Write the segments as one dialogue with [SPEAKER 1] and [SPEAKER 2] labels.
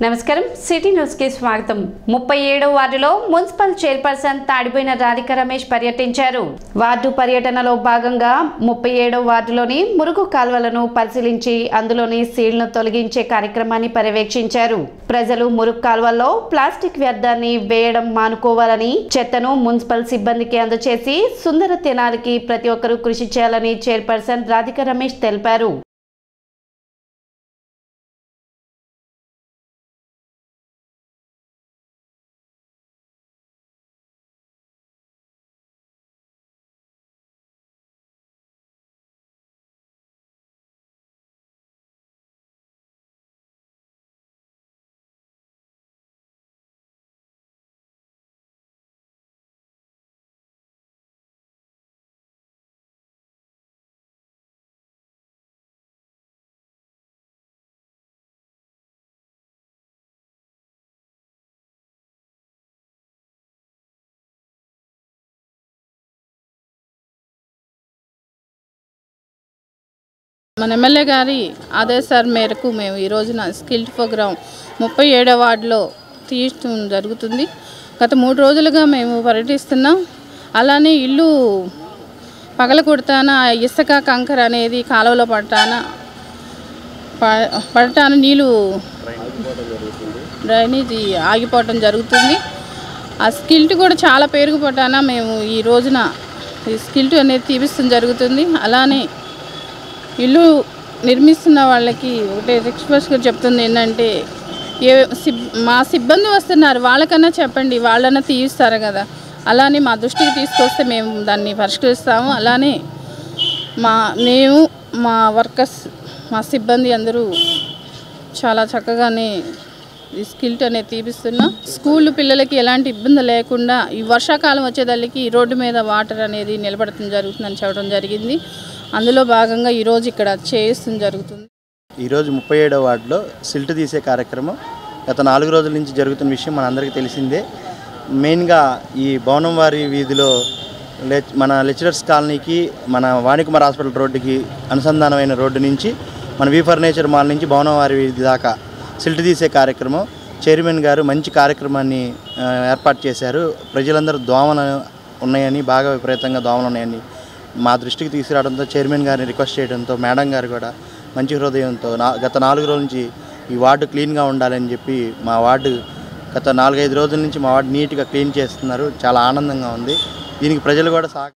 [SPEAKER 1] నమస్కారం city news కి స్వాగతం ముప్పై ఏడో వార్డులో మున్సిపల్ చైర్పర్సన్ తాడిపోయిన రాధిక రమేష్ పర్యటించారు వార్డు పర్యటనలో భాగంగా ముప్పై ఏడో వార్డులోని మురుగు కాల్వలను పరిశీలించి అందులోని సీల్ను తొలగించే కార్యక్రమాన్ని పర్యవేక్షించారు ప్రజలు మురుగు కాల్వల్లో ప్లాస్టిక్ వ్యర్థాన్ని వేయడం మానుకోవాలని చెత్తను మున్సిపల్ సిబ్బందికి అందజేసి సుందర తెనాలికి ప్రతి ఒక్కరూ కృషి చేయాలని చైర్పర్సన్ రాధిక రమేష్ తెలిపారు
[SPEAKER 2] మన ఎమ్మెల్యే గారి ఆదేశాల మేరకు మేము ఈ రోజున స్కిల్డ్ ప్రోగ్రాం ముప్పై ఏడవ వార్డులో తీయటం జరుగుతుంది గత మూడు రోజులుగా మేము పర్యటిస్తున్నాం అలానే ఇల్లు పగల కొడతాన ఇసుక కంకర అనేది కాలువలో పడటాన ప- పడటాన నీళ్ళు డ్రైనేజీ ఆగిపోవటం జరుగుతుంది ఆ స్కిల్ట్ కూడా చాలా పెరిగిపోటాన మేము ఈ రోజున ఈ స్కిల్ట్ అనేది తీపిస్తాం జరుగుతుంది అలానే ఇల్లు నిర్మిస్తున్న వాళ్ళకి ఒకటే రిక్వెస్ట్గా చెప్తుంది ఏంటంటే ఏ సిబ్ మా సిబ్బంది వస్తున్నారు వాళ్ళకన్నా చెప్పండి వాళ్ళన్నా తీయిస్తారు కదా అలానే మా దృష్టికి తీసుకొస్తే మేము దాన్ని పరిష్కరిస్తాము అలానే మా మేము మా వర్కర్స్ మా సిబ్బంది అందరూ చాలా చక్కగానే ఈ స్కిల్ట్ అనేది తీపిస్తున్నాం స్కూల్ పిల్లలకి ఎలాంటి ఇబ్బంది లేకుండా ఈ వర్షాకాలం వచ్చేదానికి ఈ రోడ్డు మీద వాటర్ అనేది నిలబడటం జరుగుతుందని చెప్పడం జరిగింది అందులో భాగంగా ఈరోజు ఇక్కడ చేయిస్తుంది జరుగుతుంది
[SPEAKER 3] ఈరోజు ముప్పై ఏడవ వార్డులో సిల్ట్ తీసే కార్యక్రమం గత నాలుగు రోజుల నుంచి జరుగుతున్న విషయం మనందరికీ తెలిసిందే మెయిన్గా ఈ భవనం వారి వీధిలో లె మన లెక్చరర్స్ కాలనీకి మన వాణికుమార్ హాస్పిటల్ రోడ్డుకి అనుసంధానమైన రోడ్డు నుంచి మన వి ఫర్నిచర్ మాల్ నుంచి భవనం వారి వీధి దాకా సిల్ట్ తీసే కార్యక్రమం చైర్మన్ గారు మంచి కార్యక్రమాన్ని ఆ, ఏర్పాటు చేశారు ప్రజలందరూ దోమలు ఉన్నాయని బాగా విపరీతంగా దోమలు ఉన్నాయని మా దృష్టికి తీసుకురావడంతో చైర్మన్ గారిని రిక్వెస్ట్ చేయడంతో మేడం గారు కూడా మంచి హృదయంతో నా గత నాలుగు రోజుల నుంచి ఈ వార్డు క్లీన్గా ఉండాలని చెప్పి మా వార్డు గత నాలుగైదు రోజుల నుంచి మా వార్డు నీట్గా క్లీన్ చేస్తున్నారు చాలా ఆనందంగా ఉంది దీనికి ప్రజలు కూడా సహ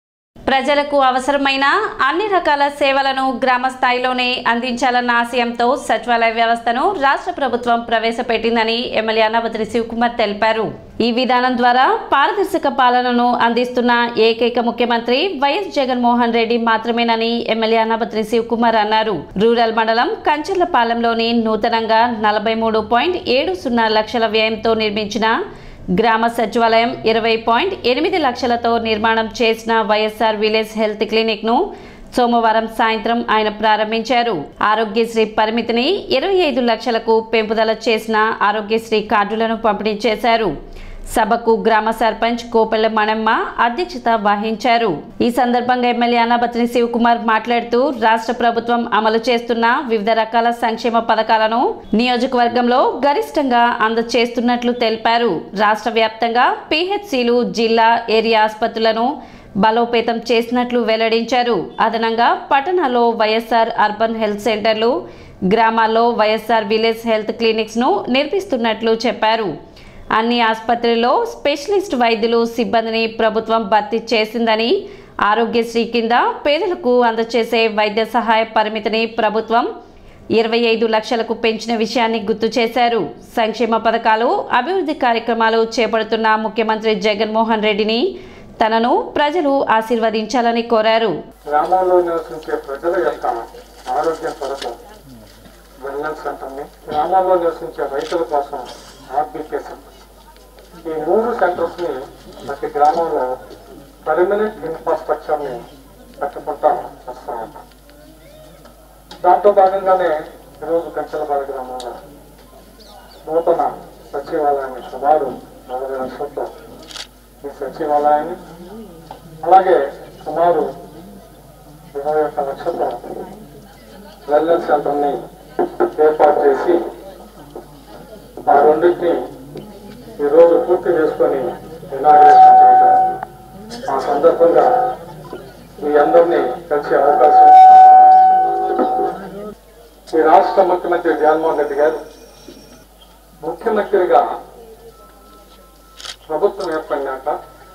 [SPEAKER 1] ప్రజలకు అవసరమైన అన్ని రకాల సేవలను గ్రామ స్థాయిలోనే అందించాలన్న ఆశయంతో సచివాలయ వ్యవస్థను రాష్ట్ర ప్రభుత్వం ప్రవేశపెట్టిందని ఎమ్మెల్యే అన్నవతిని శివకుమార్ తెలిపారు ఈ విధానం ద్వారా పారదర్శక పాలనను అందిస్తున్న ఏకైక ముఖ్యమంత్రి వైఎస్ జగన్మోహన్ రెడ్డి మాత్రమేనని ఎమ్మెల్యే అన్నపత్రి శివకుమార్ అన్నారు రూరల్ మండలం కంచర్లపాలెంలోని నూతనంగా నలభై మూడు పాయింట్ ఏడు సున్నా లక్షల వ్యయంతో నిర్మించిన గ్రామ సచివాలయం ఇరవై పాయింట్ ఎనిమిది లక్షలతో నిర్మాణం చేసిన వైఎస్ఆర్ విలేజ్ హెల్త్ క్లినిక్ ను సోమవారం సాయంత్రం ఆయన ప్రారంభించారు ఆరోగ్యశ్రీ పరిమితిని ఇరవై ఐదు లక్షలకు పెంపుదల చేసిన ఆరోగ్యశ్రీ కార్డులను పంపిణీ చేశారు సభకు గ్రామ సర్పంచ్ కోపెళ్ల మణమ్మ అధ్యక్షత వహించారు ఈ సందర్భంగా ఎమ్మెల్యే అన్నబత్ని శివకుమార్ మాట్లాడుతూ రాష్ట్ర ప్రభుత్వం అమలు చేస్తున్న వివిధ రకాల సంక్షేమ పథకాలను నియోజకవర్గంలో గరిష్టంగా అందచేస్తున్నట్లు తెలిపారు రాష్ట్ర వ్యాప్తంగా పిహెచ్సిలు జిల్లా ఏరియా ఆసుపత్రులను బలోపేతం చేసినట్లు వెల్లడించారు అదనంగా పట్టణంలో వైఎస్ఆర్ అర్బన్ హెల్త్ సెంటర్లు గ్రామాల్లో వైఎస్ఆర్ విలేజ్ హెల్త్ క్లినిక్స్ ను నిర్మిస్తున్నట్లు చెప్పారు అన్ని ఆసుపత్రుల్లో స్పెషలిస్ట్ వైద్యులు సిబ్బందిని ప్రభుత్వం భర్తీ చేసిందని ఆరోగ్యశ్రీ కింద పేదలకు అందచేసే వైద్య సహాయ పరిమితిని ప్రభుత్వం ఇరవై ఐదు లక్షలకు పెంచిన విషయాన్ని గుర్తు చేశారు సంక్షేమ పథకాలు అభివృద్ధి కార్యక్రమాలు చేపడుతున్న ముఖ్యమంత్రి జగన్మోహన్ రెడ్డిని తనను ప్రజలు ఆశీర్వదించాలని కోరారు
[SPEAKER 4] గ్రామాల్లో నివసించే ప్రజల యొక్క ఆరోగ్యం కొరకు వెల్నెస్ సెంటర్ని గ్రామాల్లో నివసించే రైతుల కోసం ఆర్బీకే సెంటర్ ఈ మూడు సెంటర్స్ ని ప్రతి గ్రామంలో పర్మనెంట్ ఇన్ఫ్రాస్ట్రక్చర్ ని కట్టుకుంటా వస్తా ఉంటాం దాంట్లో భాగంగానే ఈరోజు కంచెలపాడు గ్రామంలో నూతన సచివాలయాన్ని సుమారు నలభై లక్షలతో ఈ సచివాలయాన్ని అలాగే సుమారు ఇరవై ఒక్క లక్షలతో వెల్నెస్ సెంటర్ని ఏర్పాటు చేసి రెండింటిని ఈరోజు పూర్తి చేసుకొని ఇనాగ్రేషన్ చేయడం ఆ సందర్భంగా మీ అందరినీ కలిసే అవకాశం ఈ రాష్ట్ర ముఖ్యమంత్రి జగన్మోహన్ రెడ్డి గారు ముఖ్యమంత్రిగా ప్రభుత్వం ఏర్పడినాక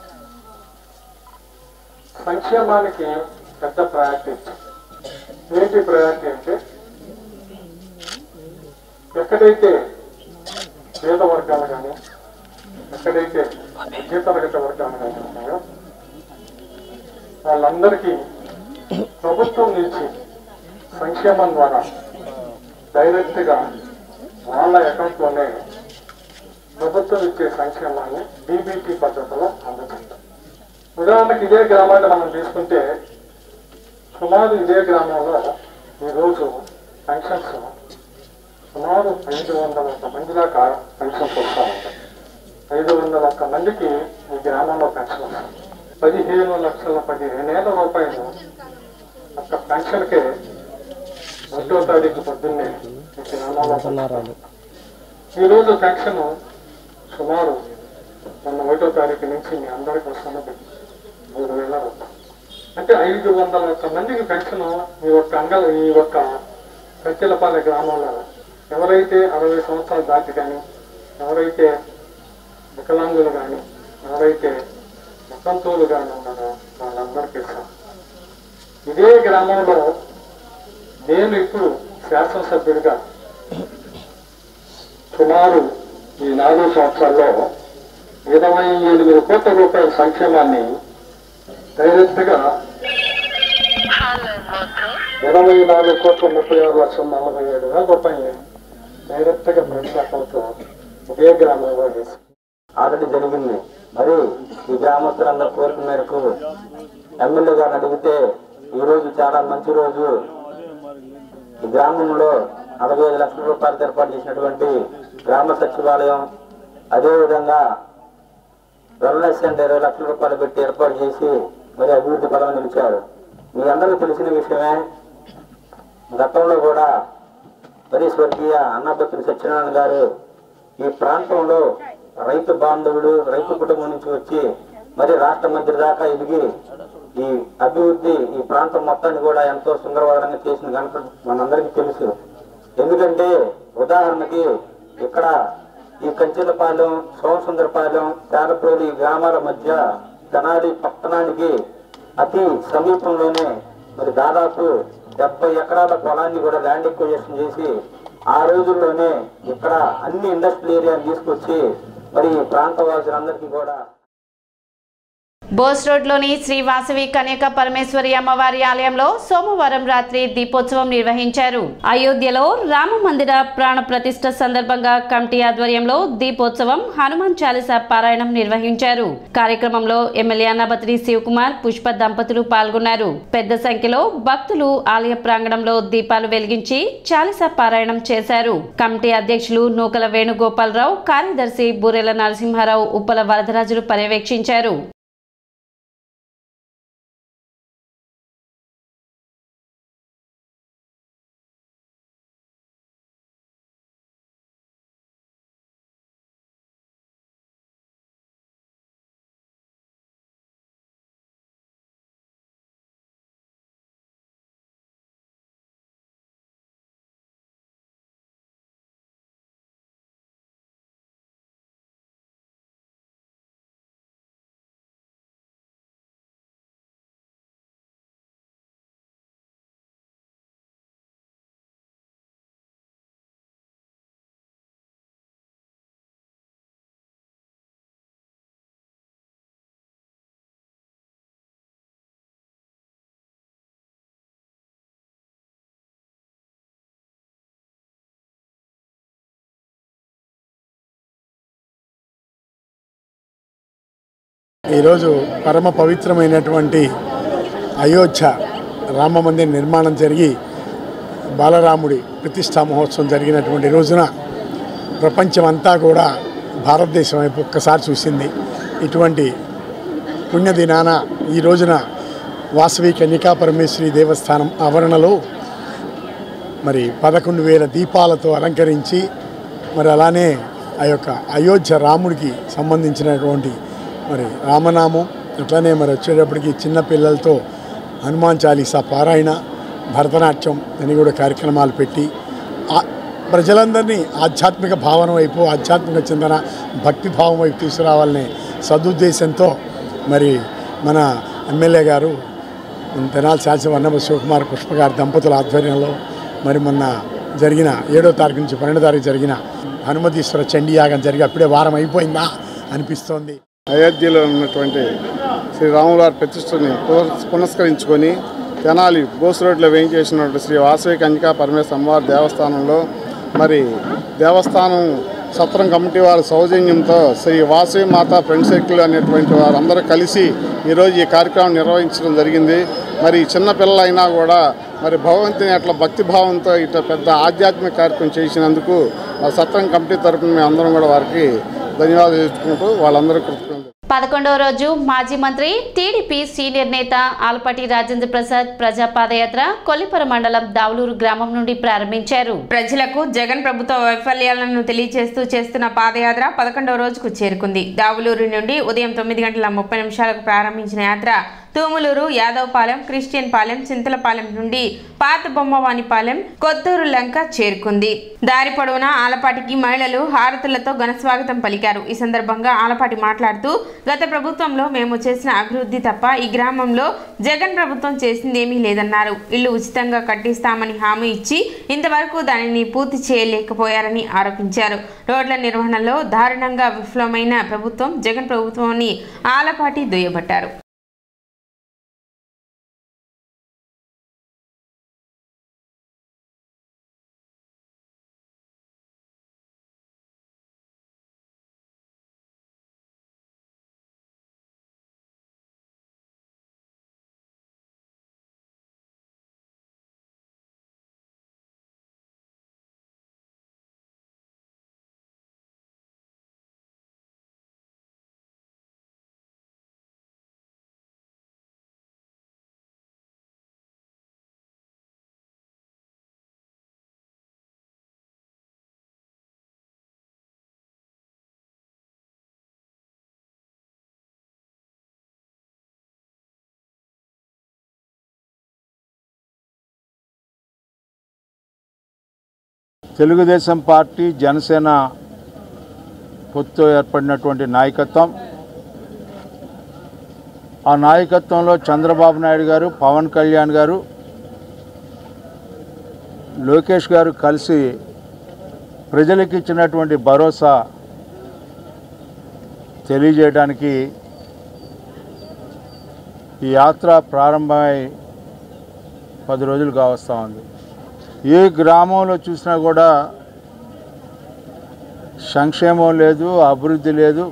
[SPEAKER 4] సంక్షేమానికి పెద్ద ప్రయారిటీ ఇచ్చాం ఏంటి ప్రయారిటీ అంటే ఎక్కడైతే పేద వర్గాలు కానీ ఎక్కడైతే మధ్యతరగతి వర్గాలు కానీ ఉన్నాయో వాళ్ళందరికీ ప్రభుత్వం నుంచి సంక్షేమం ద్వారా డైరెక్ట్గా వాళ్ళ అకౌంట్లోనే ప్రభుత్వం ఇచ్చే సంక్షేమాన్ని డీబీటీ పద్ధతిలో అందజేస్తాం ఉదాహరణకు ఇదే గ్రామాన్ని మనం తీసుకుంటే సుమారు ఇదే గ్రామంలో ఈరోజు పెన్షన్స్ సుమారు ఐదు వందల ఒక్క మంది దాకా పెన్షన్స్ వస్తూ ఉంటాయి ఐదు వందల ఒక్క మందికి ఈ గ్రామంలో పెన్షన్ వస్తుంది పదిహేను లక్షల పదిహేనేల రూపాయలు ఒక్క పెన్షన్కే ఒకటో తారీఖు పొద్దున్నే ఈ గ్రామంలో ఈరోజు పెన్షన్ సుమారు మొన్న ఒకటో తారీఖు నుంచి మీ అందరికి వస్తున్నది మూడు వేల రూపాయలు అంటే ఐదు వందల ఒక్క మందికి పెన్షన్ ఈ ఒక్క అంగళ ఈ ఒక్క కచ్చెలపాలె గ్రామంలో ఎవరైతే అరవై సంవత్సరాలు దాటి కానీ ఎవరైతే వికలాంగులు కానీ ఎవరైతే ముఖంతోలు కానీ ఉన్నారో వాళ్ళందరికీ ఇస్తాం ఇదే గ్రామంలో నేను ఇప్పుడు శాసనసభ్యుడిగా సుమారు ఈ నాలుగు సంవత్సరాల్లో ఇరవై ఎనిమిది కోట్ల రూపాయల సంక్షేమాన్ని డైరెక్ట్గా ఇరవై నాలుగు కోట్ల ముప్పై ఆరు లక్షల నలభై ఏడు వేల రూపాయలు డైరెక్ట్గా ప్రజల అకౌంట్లో ఇదే గ్రామంలో వేసి
[SPEAKER 5] ఆల్రెడీ జరిగింది మరి ఈ గ్రామస్తులందరి కోరిక మేరకు ఎమ్మెల్యే గారిని అడిగితే ఈ రోజు చాలా మంచి రోజు ఈ గ్రామంలో నలభై ఐదు లక్షల రూపాయలతో ఏర్పాటు చేసినటువంటి గ్రామ సచివాలయం అదేవిధంగా వెల్నెస్ సెంటర్ ఇరవై లక్షల రూపాయలు పెట్టి ఏర్పాటు చేసి మరి అభివృద్ధి పదవి నిలిచారు మీ అందరికీ తెలిసిన విషయమే గతంలో కూడా మరి స్వర్గీయ అన్నపత్రి సత్యనారాయణ గారు ఈ ప్రాంతంలో రైతు బాంధవుడు రైతు కుటుంబం నుంచి వచ్చి మరి రాష్ట్ర మంత్రి దాకా ఎదిగి ఈ అభివృద్ధి ఈ ప్రాంతం మొత్తాన్ని కూడా ఎంతో సుందరవదనంగా చేసిన కనుక మనందరికీ తెలుసు ఎందుకంటే ఉదాహరణకి ఇక్కడ ఈ కంచెలపాలెం సోమసుందరపాలెం తేలపల్లి ఈ గ్రామాల మధ్య తెనాలి పట్టణానికి అతి సమీపంలోనే మరి దాదాపు డెబ్బై ఎకరాల పొలాన్ని కూడా ల్యాండ్ ఎక్విజేషన్ చేసి ఆ రోజుల్లోనే ఇక్కడ అన్ని ఇండస్ట్రియల్ ఏరియాని తీసుకొచ్చి మరి ఈ ప్రాంత వాసులందరికీ కూడా
[SPEAKER 1] బోస్ రోడ్లోని శ్రీ వాసవి కన్యక పరమేశ్వరి అమ్మవారి ఆలయంలో సోమవారం రాత్రి దీపోత్సవం నిర్వహించారు అయోధ్యలో రామ మందిర ప్రాణ ప్రతిష్ఠ సందర్భంగా కమిటీ ఆధ్వర్యంలో దీపోత్సవం హనుమాన్ చాలీసా పారాయణం నిర్వహించారు కార్యక్రమంలో ఎమ్మెల్యే అన్నబత్రి శివకుమార్ పుష్ప దంపతులు పాల్గొన్నారు పెద్ద సంఖ్యలో భక్తులు ఆలయ ప్రాంగణంలో దీపాలు వెలిగించి చాలీసా పారాయణం చేశారు కమిటీ అధ్యక్షులు నూకల వేణుగోపాలరావు కార్యదర్శి బూరెల నరసింహారావు ఉప్పల వరదరాజులు పర్యవేక్షించారు
[SPEAKER 6] ఈరోజు పరమ పవిత్రమైనటువంటి అయోధ్య రామ మందిర నిర్మాణం జరిగి బాలరాముడి ప్రతిష్టా మహోత్సవం జరిగినటువంటి రోజున ప్రపంచమంతా కూడా భారతదేశం వైపు ఒక్కసారి చూసింది ఇటువంటి పుణ్యదినాన ఈ రోజున వాసవి కన్యకా పరమేశ్వరి దేవస్థానం ఆవరణలో మరి పదకొండు వేల దీపాలతో అలంకరించి మరి అలానే ఆ యొక్క అయోధ్య రాముడికి సంబంధించినటువంటి మరి రామనామం అట్లనే మరి వచ్చేటప్పటికి చిన్న పిల్లలతో హనుమాన్ చాలీసా పారాయణ భరతనాట్యం అని కూడా కార్యక్రమాలు పెట్టి ఆ ప్రజలందరినీ ఆధ్యాత్మిక భావన వైపు ఆధ్యాత్మిక చింతన భక్తి భావం వైపు తీసుకురావాలనే సదుద్దేశంతో మరి మన ఎమ్మెల్యే గారు తెనాలి శాసన వన్నమ శివకుమార్ పుష్ప గారి దంపతుల ఆధ్వర్యంలో మరి మొన్న జరిగిన ఏడో తారీఖు నుంచి పన్నెండో తారీఖు జరిగిన హనుమతీశ్వర చండీ యాగం జరిగి అప్పుడే వారం అయిపోయిందా అనిపిస్తోంది
[SPEAKER 7] అయోధ్యలో ఉన్నటువంటి శ్రీ రాములవారి ప్రతిష్టని పునః- పునస్కరించుకొని తెనాలి బోస్ రోడ్లో వేయించేసినటువంటి శ్రీ వాసవి కన్యకా పరమేశ్వర అమ్మవారి దేవస్థానంలో మరి దేవస్థానం సత్రం కమిటీ వారి సౌజన్యంతో శ్రీ వాసవి మాత ఫ్రెండ్ సర్కిల్ అనేటువంటి వారందరూ కలిసి ఈరోజు ఈ కార్యక్రమం నిర్వహించడం జరిగింది మరి చిన్న పిల్లలైనా కూడా మరి భగవంతుని అట్లా భక్తి భావంతో ఇట్లా పెద్ద ఆధ్యాత్మిక కార్యక్రమం చేసినందుకు మా సత్రం కమిటీ తరపున మేము అందరం కూడా వారికి ధన్యవాదాలు తెలుసుకుంటూ వాళ్ళందరూ కృతజ్ఞతలు
[SPEAKER 1] పదకొండవ రోజు మాజీ మంత్రి టీడీపీ సీనియర్ నేత ఆలపాటి రాజేంద్ర ప్రసాద్ ప్రజా పాదయాత్ర కొల్లిపర మండలం దావులూరు గ్రామం నుండి ప్రారంభించారు
[SPEAKER 8] ప్రజలకు జగన్ ప్రభుత్వ వైఫల్యాలను తెలియజేస్తూ చేస్తున్న పాదయాత్ర పదకొండవ రోజుకు చేరుకుంది దావులూరు నుండి ఉదయం తొమ్మిది గంటల ముప్పై నిమిషాలకు ప్రారంభించిన యాత్ర తూములూరు యాదవపాలెం క్రిస్టియన్ పాలెం చింతలపాలెం నుండి పాత బొమ్మవానిపాలెం కొత్తూరు లంక చేరుకుంది దారి పొడవునా ఆలపాటికి మహిళలు హారతులతో ఘనస్వాగతం పలికారు ఈ సందర్భంగా ఆలపాటి మాట్లాడుతూ గత ప్రభుత్వంలో మేము చేసిన అభివృద్ధి తప్ప ఈ గ్రామంలో జగన్ ప్రభుత్వం చేసిందేమీ లేదన్నారు ఇల్లు ఉచితంగా కట్టిస్తామని హామీ ఇచ్చి ఇంతవరకు దానిని పూర్తి చేయలేకపోయారని ఆరోపించారు రోడ్ల నిర్వహణలో దారుణంగా విఫలమైన ప్రభుత్వం జగన్ ప్రభుత్వం అని ఆలపాటి దుయ్యబట్టారు
[SPEAKER 9] తెలుగుదేశం పార్టీ జనసేన పొత్తు ఏర్పడినటువంటి నాయకత్వం ఆ నాయకత్వంలో చంద్రబాబు నాయుడు గారు పవన్ కళ్యాణ్ గారు లోకేష్ గారు కలిసి ప్రజలకు ఇచ్చినటువంటి భరోసా తెలియజేయడానికి ఈ యాత్ర ప్రారంభమై పది రోజులు కావస్తూ ఉంది ఏ గ్రామంలో చూసినా కూడా సంక్షేమం లేదు అభివృద్ధి లేదు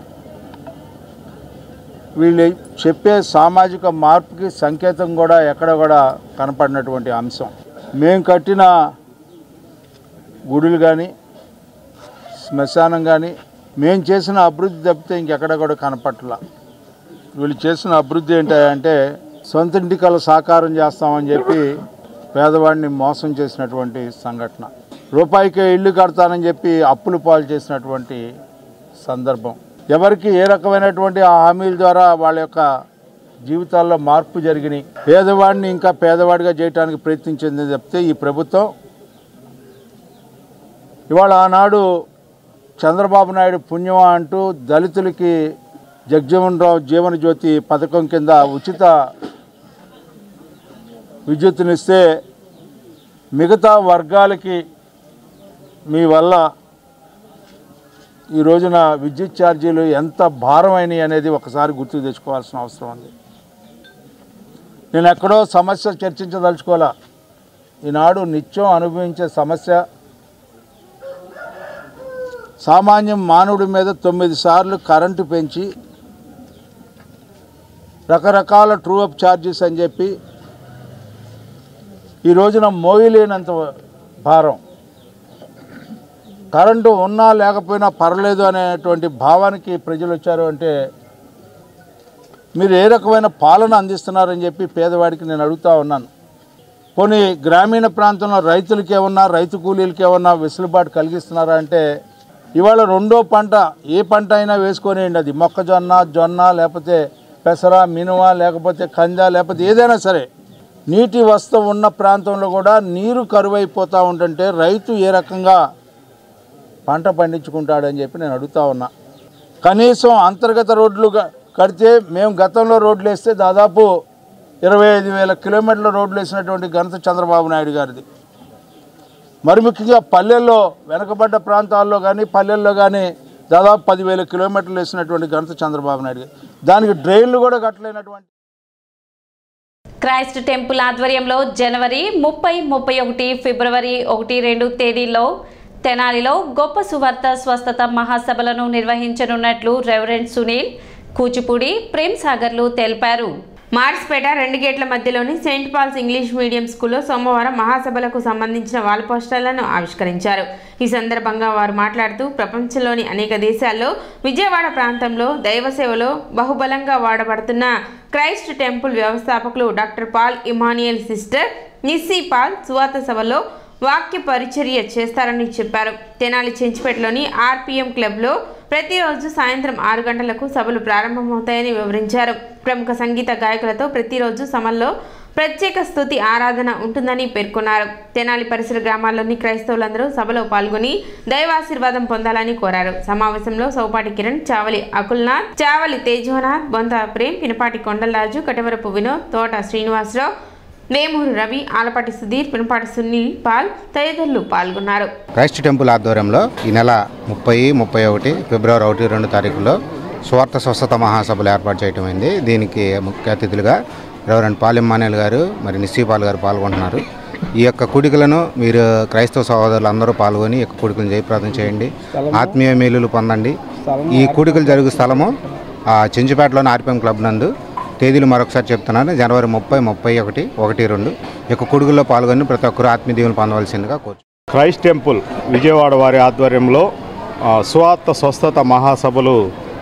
[SPEAKER 9] వీళ్ళు చెప్పే సామాజిక మార్పుకి సంకేతం కూడా ఎక్కడ కూడా కనపడినటువంటి అంశం మేము కట్టిన గుడులు కానీ శ్మశానం కానీ మేము చేసిన అభివృద్ధి తప్పితే ఇంకెక్కడ కూడా కనపట్ల వీళ్ళు చేసిన అభివృద్ధి ఏంటంటే సొంత ఇంటి కల సాకారం చేస్తామని చెప్పి పేదవాడిని మోసం చేసినటువంటి సంఘటన రూపాయికే ఇల్లు కడతానని చెప్పి అప్పులు పాలు చేసినటువంటి సందర్భం ఎవరికి ఏ రకమైనటువంటి ఆ హామీల ద్వారా వాళ్ళ యొక్క జీవితాల్లో మార్పు జరిగినాయి పేదవాడిని ఇంకా పేదవాడిగా చేయడానికి ప్రయత్నించింది తప్పితే ఈ ప్రభుత్వం ఇవాళ ఆనాడు చంద్రబాబు నాయుడు పుణ్యమా అంటూ దళితులకి జగజీవన్ రావు జీవన జ్యోతి పథకం కింద ఉచిత విద్యుత్తునిస్తే మిగతా వర్గాలకి మీ వల్ల ఈ రోజున విద్యుత్ ఛార్జీలు ఎంత భారమైనవి అనేది ఒకసారి గుర్తు తెచ్చుకోవాల్సిన అవసరం ఉంది నేను ఎక్కడో సమస్య చర్చించదలుచుకోవాలా ఈనాడు నిత్యం అనుభవించే సమస్య సామాన్యం మానవుడి మీద తొమ్మిది సార్లు కరెంటు పెంచి రకరకాల ట్రూ అప్ ఛార్జెస్ అని చెప్పి ఈ రోజున మోయలేనంత భారం కరెంటు ఉన్నా లేకపోయినా పర్లేదు అనేటువంటి భావానికి ప్రజలు వచ్చారు అంటే మీరు ఏ రకమైన పాలన అందిస్తున్నారని చెప్పి పేదవాడికి నేను అడుగుతా ఉన్నాను పోనీ గ్రామీణ ప్రాంతంలో రైతులకి ఏమన్నా రైతు కూలీలకి ఏమన్నా వెసులుబాటు కలిగిస్తున్నారా అంటే ఇవాళ రెండో పంట ఏ పంట అయినా వేసుకొనేయండి అది మొక్కజొన్న జొన్న లేకపోతే పెసర మినువ లేకపోతే కంజ లేకపోతే ఏదైనా సరే నీటి వస్త ఉన్న ప్రాంతంలో కూడా నీరు కరువైపోతూ ఉంటుంటే రైతు ఏ రకంగా పంట పండించుకుంటాడని చెప్పి నేను అడుగుతా ఉన్నా కనీసం అంతర్గత రోడ్లు గ- కడితే మేము గతంలో రోడ్లు వేస్తే దాదాపు ఇరవై ఐదు వేల కిలోమీటర్ల రోడ్లు వేసినటువంటి ఘనత చంద్రబాబు నాయుడు గారిది మరి ముఖ్యంగా పల్లెల్లో వెనకబడ్డ ప్రాంతాల్లో కానీ పల్లెల్లో కానీ దాదాపు పదివేల కిలోమీటర్లు వేసినటువంటి ఘనత చంద్రబాబు నాయుడు గారు దానికి డ్రైన్లు కూడా కట్టలేనటువంటి
[SPEAKER 1] క్రైస్ట్ టెంపుల్ ఆధ్వర్యంలో జనవరి ముప్పై ముప్పై ఒకటి ఫిబ్రవరి ఒకటి రెండు తేదీల్లో తెనాలిలో గొప్ప సువార్త స్వస్థత మహాసభలను నిర్వహించనున్నట్లు రెవరెండ్ సునీల్ కూచిపూడి ప్రేమ్ సాగర్లు తెలిపారు
[SPEAKER 8] మార్స్పేట రెండు గేట్ల మధ్యలోని సెయింట్ పాల్స్ ఇంగ్లీష్ మీడియం స్కూల్లో సోమవారం మహాసభలకు సంబంధించిన వాల్ పోస్టర్లను ఆవిష్కరించారు ఈ సందర్భంగా వారు మాట్లాడుతూ ప్రపంచంలోని అనేక దేశాల్లో విజయవాడ ప్రాంతంలో దైవ సేవలో బహుబలంగా వాడబడుతున్న క్రైస్ట్ టెంపుల్ వ్యవస్థాపకులు doctor Paul Emmanuel sister Nissi Paul సువాత సభలో వాక్య పరిచర్య చేస్తారని చెప్పారు తెనాలి చెంచిపేటలోని ఆర్పిఎం క్లబ్లో ప్రతిరోజు సాయంత్రం ఆరు గంటలకు సభలు ప్రారంభమవుతాయని వివరించారు ప్రముఖ సంగీత గాయకులతో ప్రతిరోజు సభల్లో ప్రత్యేక స్థుతి ఆరాధన ఉంటుందని పేర్కొన్నారు తెనాలి పరిసర గ్రామాల్లోని క్రైస్తవులందరూ సభలో పాల్గొని దైవాశీర్వాదం పొందాలని కోరారు సమావేశంలో సౌపాటి కిరణ్ చావలి అకుల్నాథ్ చావలి తేజోనాథ్ బొంత ప్రేమ్ పినపాటి కొండలరాజు కటవరపు వినోద్ తోట శ్రీనివాసరావు వేమూరు రవి ఆలపాటి సుధీర్ పినపాటి సునీల్ పాల్ తదితరులు పాల్గొన్నారు
[SPEAKER 10] క్రైస్ట్ టెంపుల్ ఆధ్వర్యంలో ఈ నెల ముప్పై ముప్పై ఒకటి ఫిబ్రవరి ఒకటి రెండు తారీఖులో స్వార్థ స్వస్థత మహాసభలు ఏర్పాటు చేయడం అయింది దీనికి ముఖ్య అతిథులుగా రెవరెండ్ పాలిమ్మానేల్ గారు మరి నిశ్చయపాల్ గారు పాల్గొంటున్నారు ఈ యొక్క కూడికలను మీరు క్రైస్తవ సహోదరులు అందరూ పాల్గొని ఈ యొక్క కూడికలను జయప్రదం చేయండి ఆత్మీయ మేలులు పొందండి ఈ కూడికలు జరుగు స్థలము ఆ, చెంచుపేటలోని ఆర్పిఎం క్లబ్ నందు తేదీలు మరొకసారి చెప్తున్నాను జనవరి ముప్పై ముప్పై ఒకటి ఒకటి రెండు ఈ యొక్క కూడికల్లో పాల్గొని ప్రతి ఒక్కరూ ఆత్మీయ దీవులు పొందవలసిందిగా కోరు
[SPEAKER 11] క్రైస్ట్ టెంపుల్ విజయవాడ వారి ఆధ్వర్యంలో ఆ, స్వార్థ స్వస్థత మహాసభలు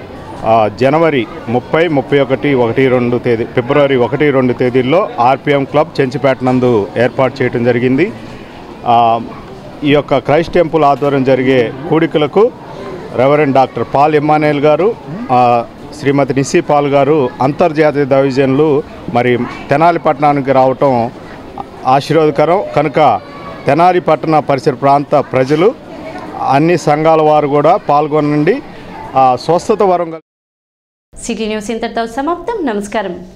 [SPEAKER 11] ఆ, జనవరి ముప్పై ముప్పై ఒకటి ఒకటి రెండు తేదీ ఫిబ్రవరి ఒకటి రెండు తేదీల్లో ఆర్పిఎం క్లబ్ చెంచిపేట నందు ఏర్పాటు చేయడం జరిగింది ఆ, ఈ యొక్క క్రైస్ట్ టెంపుల్ ఆధ్వర్యం జరిగే కూడికలకు reverend doctor Paul Emmanuel garu ఆ, శ్రీమతి నిస్సీ పాల్ గారు అంతర్జాతీయ దైవజనులు మరి తెనాలి పట్టణానికి రావటం ఆశీర్వాదకరం కనుక తెనాలి పట్టణ పరిసర ప్రాంత ప్రజలు అన్ని సంఘాల వారు కూడా పాల్గొనండి ఆ స్వస్థత వరం
[SPEAKER 1] సిటీ న్యూస్ ఇంతటితో సమాప్తం నమస్కారం